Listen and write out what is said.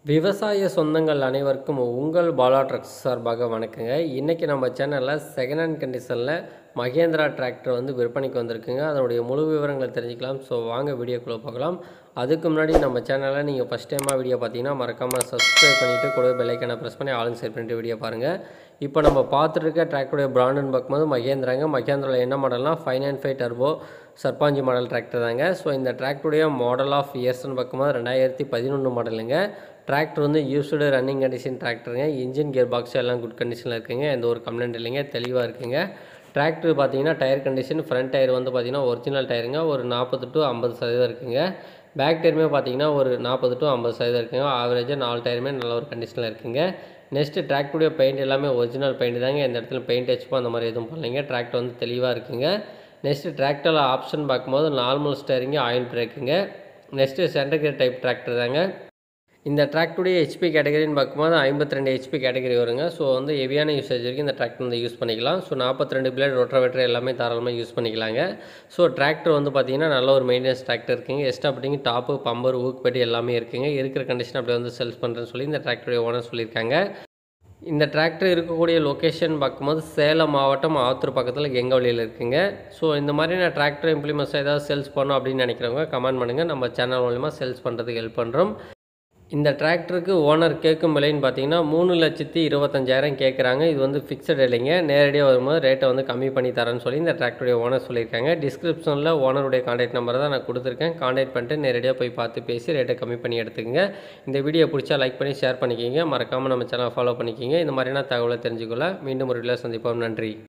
விவசாய சொந்தங்கள் அனைவருக்கும் உங்கள் பாலா ட்ரக்ஸ் சார்பாக வணக்கங்க இன்றைக்கி நம்ம சேனலில் செகண்ட் ஹேண்ட் கண்டிஷனில் மகேந்திரா டிராக்டர் வந்து விற்பனைக்கு வந்திருக்குங்க அதனுடைய முழு விவரங்களை தெரிஞ்சுக்கலாம் ஸோ வாங்க வீடியோக்குள்ளே பார்க்கலாம் அதுக்கு முன்னாடி நம்ம சேனலில் நீங்கள் ஃபஸ்ட் டைமாக வீடியோ பார்த்தீங்கன்னா மறக்காமல் சப்ஸ்கிரைப் பண்ணிவிட்டு கூட பெல்லைக்கான ப்ரெஸ் பண்ணி ஆளுங்க செட் பண்ணிட்டு வீடியோ பாருங்கள் இப்போ நம்ம பார்த்துட்டு இருக்க டிராக்டருடைய பிராண்டுன்னு பார்க்கும்போது மகேந்திராங்க மகேந்திராவில் என்ன மாடல்னா ஃபைவ் நைன் ஃபைவ் டர்போ சர்பாஞ்சி மாடல் டிராக்டர் தாங்க ஸோ இந்த டிராக்டருடைய மாடல் ஆஃப் இயர்ஸ்னு பார்க்கும்போது ரெண்டாயிரத்தி பதினொன்று மாடலுங்க டிராக்டர் வந்து யூஸ்டு ரன்னிங் கண்டிஷன் டிராக்டருங்க இன்ஜின் கியர் பாக்ஸ் எல்லாம் குட் கண்டிஷனில் இருக்குங்க எந்த ஒரு கம்ப்ளைண்ட் இல்லைங்க தெளிவாக இருக்குங்க டிராக்டர் பார்த்தீங்கன்னா டயர் கண்டிஷன் ஃப்ரண்ட் டயர் வந்து பார்த்தீங்கன்னா ஒரிஜினல் டயருங்க ஒரு நாற்பது டு ஐம்பது சதவீதம் இருக்குங்க பேக் டயருமே பார்த்தீங்கன்னா ஒரு நாற்பது டு ஐம்பது சதவீதம் இருக்குங்க ஆவரேஜாக நாலு டயருமே நல்ல ஒரு கண்டிஷனில் இருக்குங்க நெக்ஸ்ட்டு டிராக்டருடைய பெயிண்ட் எல்லாமே ஒரிஜினல் பெயிண்ட் தாங்க எந்த இடத்துல பெயிண்ட் அடிச்சுப்போ அந்த மாதிரி எதுவும் பண்ணலைங்க டிராக்டர் வந்து தெளிவாக இருக்குங்க நெக்ஸ்ட்டு டிராக்டரில் ஆப்ஷன் பார்க்கும்போது நார்மல் ஸ்டேரிங்கு ஆயில் பிரேக்குங்க next centre gear type tractor தாங்க இந்த டிராக்டருடைய ஹெச்பி கேட்டகரின்னு பார்க்கும்போது ஐம்பத்தி ரெண்டு ஹெச்பி கேட்டகரி வருங்க ஸோ வந்து ஹெவியான யூசேஜ் வரைக்கும் இந்த டிராக்டர் வந்து யூஸ் பண்ணிக்கலாம் ஸோ நாற்பத்தி ரெண்டு பிளேட் ரொட்டவேட்டர் எல்லாமே தாராளமாக யூஸ் பண்ணிக்கலாங்க ஸோ டிராக்டர் வந்து பார்த்தீங்கன்னா நல்ல ஒரு மெயின்டெனன்ஸ் டிராக்டர் இருக்குங்க எக்ஸ்ட்ரா அப்படிங்க டாப்பு பம்பர் ஊக்கு பெட்டி எல்லாமே இருக்குங்க இருக்கிற கண்டிஷன் அப்படி வந்து செல்ஸ் பண்ணுறேன்னு சொல்லி இந்த டிராக்டருடைய ஓனர் சொல்லியிருக்காங்க இந்த டிராக்டர் இருக்கக்கூடிய லொக்கேஷன் பார்க்கும்போது சேலம் மாவட்டம் ஆத்தூர் பக்கத்தில் கெங்கவழியில் இருக்குங்க ஸோ இந்த மாதிரி நான் டிராக்டர் இம்ப்ளிமெண்ட்ஸ் ஏதாவது சேல்ஸ் பண்ணோம் அப்படின்னு நினைக்கிறவங்க கமெண்ட் பண்ணுங்கள் நம்ம சேனல் மூலிமா சேல்ஸ் பண்ணுறதுக்கு ஹெல்ப் பண்ணுறோம் இந்த டிராக்டருக்கு ஓனர் கேட்கும் விலைன்னு பார்த்தீங்கன்னா மூணு லட்சத்தி இருபத்தஞ்சாயிரம் கேட்குறாங்க இது வந்து ஃபிக்ஸட் இல்லைங்க நேரடியாக வரும்போது ரேட்டை வந்து கம்மி பண்ணி தரேன்னு சொல்லி இந்த டிராக்டருடைய ஓனர் சொல்லியிருக்காங்க டிஸ்கிரிப்ஷனில் ஓனருடைய கான்டாக்ட் நம்பர் தான் நான் கொடுத்துருக்கேன் கான்டாக்ட் பண்ணிட்டு நேரடியாக போய் பார்த்து பேசி ரேட்டை கம்மி பண்ணி எடுத்துக்கங்க இந்த வீடியோ பிடிச்சா லைக் பண்ணி ஷேர் பண்ணிக்கிங்க மறக்காமல் நம்ம சேனல் ஃபாலோ பண்ணிக்கிங்க இந்த மாதிரியான தகவலை தெரிஞ்சுக்கொள்ள மீண்டும் ஒரு வீடியோவில் சந்திப்போம் நன்றி